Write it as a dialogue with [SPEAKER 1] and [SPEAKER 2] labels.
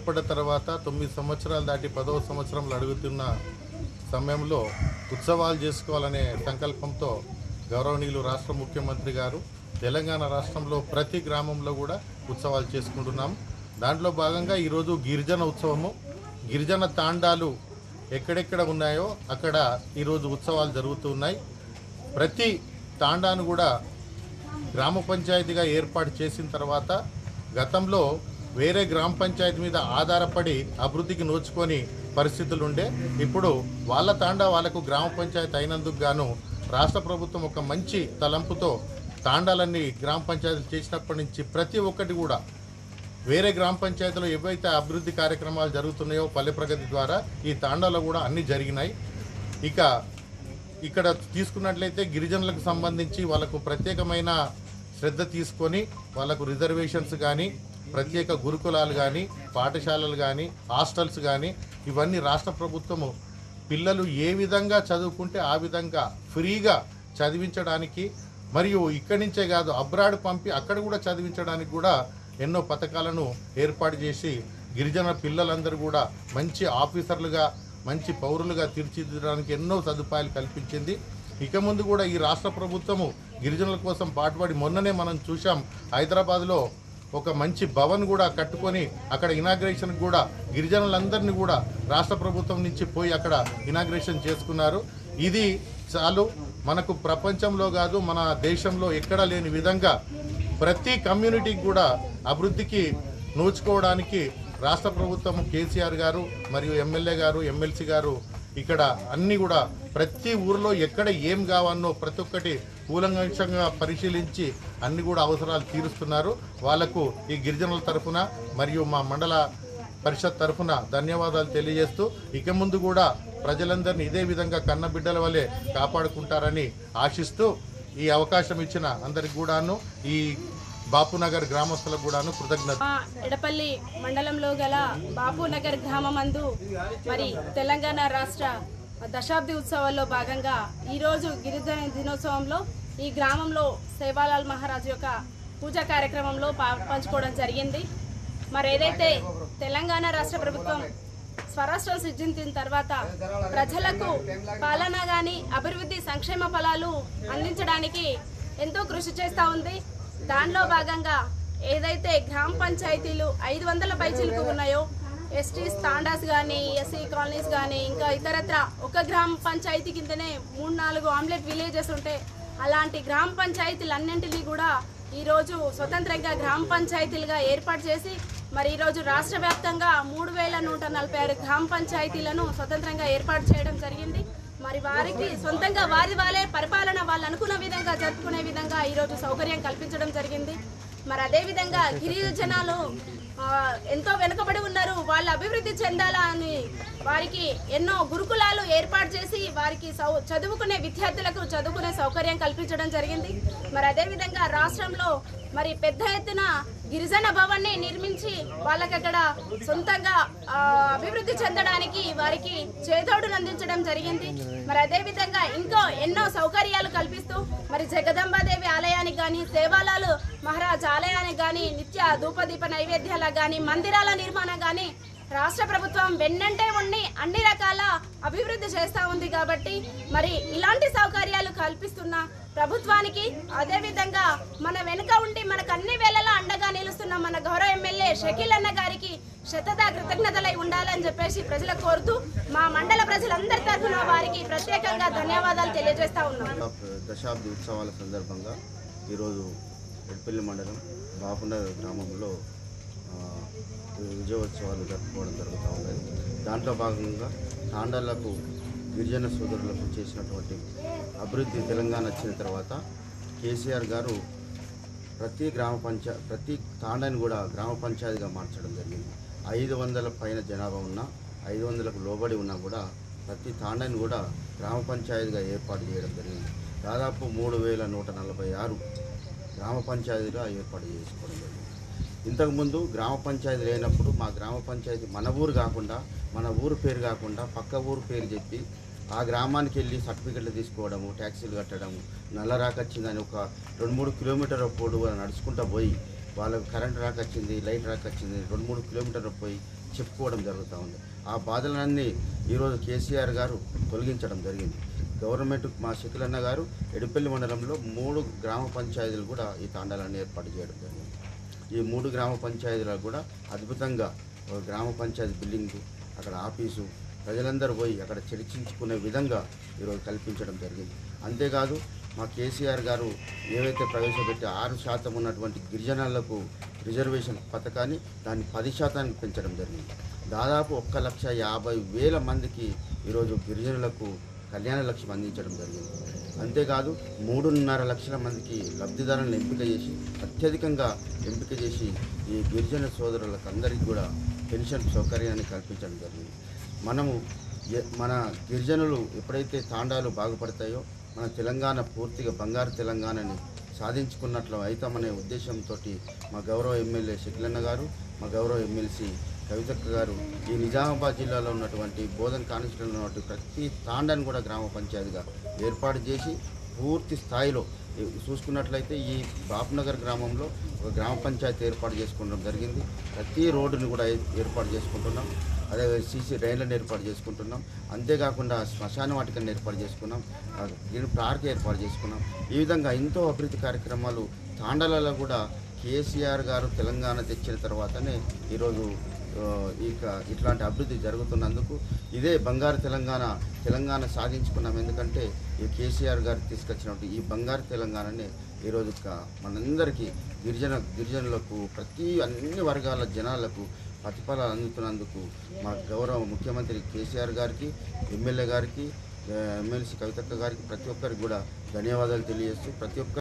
[SPEAKER 1] ఏర్పడిన తర్వాత తొమ్మిది సంవత్సరాలు దాటి పదవ సంవత్సరంలో అడుగుతున్న సమయంలో ఉత్సవాలు చేసుకోవాలనే సంకల్పంతో గౌరవనీయులు రాష్ట్ర ముఖ్యమంత్రి గారు తెలంగాణ రాష్ట్రంలో ప్రతి గ్రామంలో కూడా ఉత్సవాలు చేసుకుంటున్నాం దాంట్లో భాగంగా ఈరోజు గిరిజన ఉత్సవము గిరిజన తాండాలు ఎక్కడెక్కడ ఉన్నాయో అక్కడ ఈరోజు ఉత్సవాలు జరుగుతూ ఉన్నాయి ప్రతి తాండాను కూడా గ్రామ పంచాయతీగా ఏర్పాటు చేసిన తర్వాత గతంలో వేరే గ్రామ పంచాయతీ మీద ఆధారపడి అభివృద్ధికి నోచుకొని పరిస్థితులు ఉండే ఇప్పుడు వాళ్ళ తాండా వాళ్ళకు గ్రామ పంచాయతీ అయినందుకు గాను రాష్ట్ర ప్రభుత్వం ఒక మంచి తలంపుతో తాండాలన్నీ గ్రామ పంచాయతీలు చేసినప్పటి నుంచి ప్రతి ఒక్కటి కూడా వేరే గ్రామ పంచాయతీలో ఏవైతే అభివృద్ధి కార్యక్రమాలు జరుగుతున్నాయో పల్లె ప్రగతి ద్వారా ఈ తాండాలో కూడా అన్నీ జరిగినాయి ఇక ఇక్కడ తీసుకున్నట్లయితే గిరిజనులకు సంబంధించి వాళ్ళకు ప్రత్యేకమైన శ్రద్ధ తీసుకొని వాళ్ళకు రిజర్వేషన్స్ కానీ ప్రత్యేక గురుకులాలు కానీ పాఠశాలలు కానీ హాస్టల్స్ కానీ ఇవన్నీ రాష్ట్ర ప్రభుత్వము పిల్లలు ఏ విధంగా చదువుకుంటే ఆ విధంగా ఫ్రీగా చదివించడానికి మరియు ఇక్కడి నుంచే కాదు అబ్రాడ్ పంపి అక్కడ కూడా చదివించడానికి కూడా ఎన్నో పథకాలను ఏర్పాటు చేసి గిరిజన పిల్లలందరూ కూడా మంచి ఆఫీసర్లుగా మంచి పౌరులుగా తీర్చిదిద్దడానికి ఎన్నో సదుపాయాలు కల్పించింది ఇక ముందు కూడా ఈ రాష్ట్ర ప్రభుత్వము గిరిజనుల కోసం పాటుపడి మొన్ననే మనం చూసాం హైదరాబాద్లో ఒక మంచి భవన్ కూడా కట్టుకొని అక్కడ ఇనాగ్రేషన్ కూడా గిరిజనులందరినీ కూడా రాష్ట్ర ప్రభుత్వం నుంచి పోయి అక్కడ ఇనాగ్రేషన్ చేసుకున్నారు ఇది చాలు మనకు ప్రపంచంలో కాదు మన దేశంలో ఎక్కడా లేని విధంగా ప్రతి కమ్యూనిటీకి కూడా అభివృద్ధికి నోచుకోవడానికి రాష్ట్ర ప్రభుత్వం కేసీఆర్ గారు మరియు ఎమ్మెల్యే గారు ఎమ్మెల్సీ గారు ఇక్కడ అన్ని కూడా ప్రతి ఊరిలో ఎక్కడ ఏం కావాలనో ప్రతి ఒక్కటి కూలంకషంగా పరిశీలించి అన్ని కూడా అవసరాలు తీరుస్తున్నారు వాళ్లకు ఈ గిరిజనుల తరఫున మరియు మా మండల పరిషత్ తరఫున ధన్యవాదాలు తెలియజేస్తూ ఇక ముందు కూడా ప్రజలందరినీ ఇదే విధంగా కన్న బిడ్డల వలె కాపాడుకుంటారని ఆశిస్తూ ఈ అవకాశం ఇచ్చిన అందరికి కూడాను ఈ బాపునగర్ గ్రామస్తులకు కూడాను కృతజ్ఞత
[SPEAKER 2] మా ఎడపల్లి మండలంలో గల బాపునగర్ గ్రామమందు మరి తెలంగాణ రాష్ట్ర దశాబ్ది ఉత్సవాల్లో భాగంగా ఈరోజు గిరిజన దినోత్సవంలో ఈ గ్రామంలో సేవాలాల్ మహారాజ్ యొక్క పూజా కార్యక్రమంలో పా- పంచుకోవడం జరిగింది మరి ఏదైతే తెలంగాణ రాష్ట్ర ప్రభుత్వం స్వరాష్ట్రం సృజించిన తర్వాత ప్రజలకు పాలన గాని అభివృద్ధి సంక్షేమ ఫలాలు అందించడానికి ఎంతో కృషి చేస్తూ ఉంది దానిలో భాగంగా ఏదైతే గ్రామ పంచాయతీలు ఐదు వందల పైచీలకు ఉన్నాయో ఎస్టీస్ తాండాస్ కానీ ఎస్సీ కాలనీస్ కానీ ఇంకా ఇతరత్ర ఒక గ్రామ పంచాయతీ కిందనే మూడు నాలుగు ఆమ్లెట్ విలేజెస్ ఉంటే అలాంటి గ్రామ పంచాయతీలన్నింటినీ కూడా ఈరోజు స్వతంత్రంగా గ్రామ పంచాయతీలుగా ఏర్పాటు చేసి మరి ఈరోజు రాష్ట్ర వ్యాప్తంగా మూడు వేల నూట నలభై ఆరు గ్రామ పంచాయతీలను స్వతంత్రంగా ఏర్పాటు చేయడం జరిగింది మరి వారికి సొంతంగా వారి వాళ్ళే పరిపాలన వాళ్ళు అనుకున్న విధంగా జరుపుకునే విధంగా ఈరోజు సౌకర్యం కల్పించడం జరిగింది మరి అదేవిధంగా గిరిజనాలు ఆ, ఎంతో వెనుకబడి ఉన్నారు వాళ్ళు అభివృద్ధి చెందాలా అని వారికి ఎన్నో గురుకులాలు ఏర్పాటు చేసి వారికి సౌ చదువుకునే విద్యార్థులకు చదువుకునే సౌకర్యం కల్పించడం జరిగింది మరి అదేవిధంగా రాష్ట్రంలో మరి పెద్ద ఎత్తున గిరిజన భవన్ని నిర్మించి వాళ్ళకి అక్కడ సొంతంగా ఆ, అభివృద్ధి చెందడానికి వారికి చేదోడును అందించడం జరిగింది మరి అదే విధంగా ఇంకో ఎన్నో సౌకర్యాలు కల్పిస్తూ మరి జగదంబాదేవి ఆలయానికి కానీ సేవాలాలు మహారాజ్ ఆలయానికి కానీ నిత్య ధూపదీప నైవేద్యాలకు కానీ మందిరాల నిర్మాణం కానీ రాష్ట్ర ప్రభుత్వం వెన్నంటే ఉండి అన్ని రకాల అభివృద్ధి చేస్తూ ఉంది కాబట్టి మరి ఇలాంటి సౌకర్యాలు కల్పిస్తున్న ప్రభుత్వానికి అదే విధంగా మన వెనుక ఉండి మనకు అన్ని వేళలా అండగా నిలుస్తున్న మన గౌరవ ఎమ్మెల్యే షకీల్ అన్న గారికి శతద కృతజ్ఞతలై ఉండాలని చెప్పేసి ప్రజలకు కోరుతూ మా మండల ప్రజలందరి తరఫున వారికి ప్రత్యేకంగా ధన్యవాదాలు తెలియజేస్తా ఉన్నాం
[SPEAKER 3] దశాబ్ది ఉత్సవాల సందర్భంగా ఈరోజు ఎడ్పల్లి మండలం బాపునగర్ గ్రామంలో ఆ, విజయోత్సవాలు జరుపుకోవడం జరుగుతూ ఉన్నది దాంట్లో భాగంగా తాండాలకు గిరిజన సోదరులకు చేసినటువంటి అభివృద్ధి తెలంగాణ వచ్చిన తర్వాత కేసీఆర్ గారు ప్రతి గ్రామ పంచా ప్రతి తాండాని కూడా గ్రామ పంచాయతీగా మార్చడం జరిగింది ఐదు వందల పైన జనాభా ఉన్నా ఐదు వందలకు లోబడి ఉన్నా కూడా ప్రతి తాండాని కూడా గ్రామ పంచాయతీగా ఏర్పాటు చేయడం జరిగింది దాదాపు మూడు వేల నూట నలభై ఆరు గ్రామ పంచాయతీగా ఏర్పాటు చేసుకోవడం జరిగింది ఇంతకుముందు గ్రామ పంచాయతీ లేనప్పుడు మా గ్రామ పంచాయతీ మన ఊరు కాకుండా మన ఊరు పేరు కాకుండా పక్క ఊరు పేరు చెప్పి ఆ గ్రామానికి వెళ్ళి సర్టిఫికెట్లు తీసుకోవడము ట్యాక్సీలు కట్టడము నల్ల రాకొచ్చిందని ఒక రెండు మూడు కిలోమీటర్ల పొడవు నడుచుకుంటూ పోయి వాళ్ళకు కరెంట్ రాకొచ్చింది లైట్ రాకొచ్చింది రెండు మూడు కిలోమీటర్లు పోయి చెప్పుకోవడం జరుగుతూ ఉంది ఆ బాధలన్నీ ఈరోజు కేసీఆర్ గారు తొలగించడం జరిగింది గవర్నమెంట్ మా శకిలన్న గారు ఎడిపల్లి మండలంలో మూడు గ్రామ పంచాయతీలు కూడా ఈ తాండాలను ఏర్పాటు చేయడం జరిగింది ఈ మూడు గ్రామ పంచాయతీలకు కూడా అద్భుతంగా ఒక గ్రామ పంచాయతీ బిల్డింగ్ అక్కడ ఆఫీసు ప్రజలందరూ పోయి అక్కడ చర్చించుకునే విధంగా ఈరోజు కల్పించడం జరిగింది అంతేకాదు మా కేసీఆర్ గారు ఏవైతే ప్రవేశపెట్టి ఆరు శాతం ఉన్నటువంటి గిరిజనులకు రిజర్వేషన్ పథకాన్ని దాన్ని పది శాతానికి పెంచడం జరిగింది దాదాపు ఒక్క లక్ష యాభై వేల మందికి ఈరోజు గిరిజనులకు కళ్యాణ లక్ష్యం అందించడం జరిగింది అంతేకాదు మూడున్నర లక్షల మందికి లబ్ధిదారులను ఎంపిక చేసి అత్యధికంగా ఎంపిక చేసి ఈ గిరిజన సోదరులకు అందరికీ కూడా పెన్షన్ సౌకర్యాన్ని కల్పించడం జరిగింది మనము ఎ- మన గిరిజనులు ఎప్పుడైతే తాండాలు బాగుపడతాయో మన తెలంగాణ పూర్తిగా బంగారు తెలంగాణని సాధించుకున్నట్లు అవుతామనే ఉద్దేశంతో మా గౌరవ ఎమ్మెల్యే శకిలన్న గారు మా గౌరవ ఎమ్మెల్సీ కవితక్క గారు ఈ నిజామాబాద్ జిల్లాలో ఉన్నటువంటి బోధన్ కాన్స్టిట్యూన్లో ఉన్నటువంటి ప్రతి తాండాను కూడా గ్రామ పంచాయతీగా ఏర్పాటు చేసి పూర్తి స్థాయిలో ఈ- చూసుకున్నట్లయితే ఈ బాపునగర్ గ్రామంలో ఒక గ్రామ పంచాయతీ ఏర్పాటు చేసుకోవడం జరిగింది ప్రతి రోడ్డుని కూడా ఏ- ఏర్పాటు చేసుకుంటున్నాం అదే సీసీ రైళ్లను ఏర్పాటు చేసుకుంటున్నాం అంతేకాకుండా శ్మశాన వాటికలను ఏర్పాటు చేసుకున్నాం ఆ గ్రీన్ పార్క్ ఏర్పాటు చేసుకున్నాం ఈ విధంగా ఎంతో అభివృద్ధి కార్యక్రమాలు తాండాలలో కూడా కేసీఆర్ గారు తెలంగాణ తెచ్చిన తర్వాతనే ఈరోజు ఆ, ఇక ఇట్లాంటి అభివృద్ధి జరుగుతున్నందుకు ఇదే బంగారు తెలంగాణ తెలంగాణ సాధించుకున్నాం ఎందుకంటే ఈ కేసీఆర్ గారు తీసుకొచ్చినటువంటి ఈ బంగారు తెలంగాణనే ఈరోజు క- మనందరికీ గిరిజన గిరిజనులకు ప్రతి అన్ని వర్గాల జనాలకు ప్రతిఫలాలు అందుతున్నందుకు మా గౌరవ ముఖ్యమంత్రి కేసీఆర్ గారికి ఎమ్మెల్యే గారికి ఆ, ఎమ్మెల్సీ కవితక్క గారికి ప్రతి ఒక్కరికి కూడా ధన్యవాదాలు తెలియజేస్తూ ప్రతి ఒక్క